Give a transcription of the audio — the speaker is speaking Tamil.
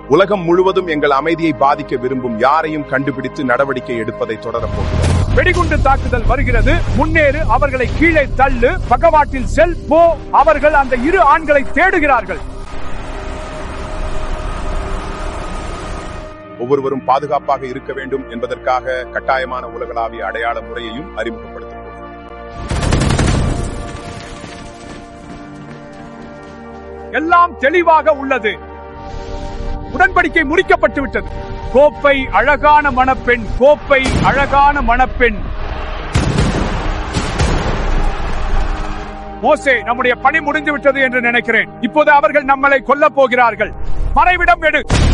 உலகம் முழுவதும் எங்கள் அமைதியை பாதிக்க விரும்பும் யாரையும் கண்டுபிடித்து நடவடிக்கை எடுப்பதை தொடரப் போகிறோம் வெடிகுண்டு தாக்குதல் வருகிறது முன்னேறு அவர்களை கீழே தள்ளு பக்கவாட்டில் செல் போ அவர்கள் அந்த இரு ஆண்களை தேடுகிறார்கள் ஒவ்வொருவரும் பாதுகாப்பாக இருக்க வேண்டும் என்பதற்காக கட்டாயமான உலகளாவிய அடையாள முறையையும் அறிமுகப்படுத்தப் போகிறோம் எல்லாம் தெளிவாக உள்ளது உடன்படிக்கை முடிக்கப்பட்டு விட்டது கோப்பை அழகான மணப்பெண் கோப்பை அழகான மணப்பெண் மோசே நம்முடைய பணி முடிந்து விட்டது என்று நினைக்கிறேன் இப்போது அவர்கள் நம்மளை கொல்லப் போகிறார்கள் மறைவிடம் எடு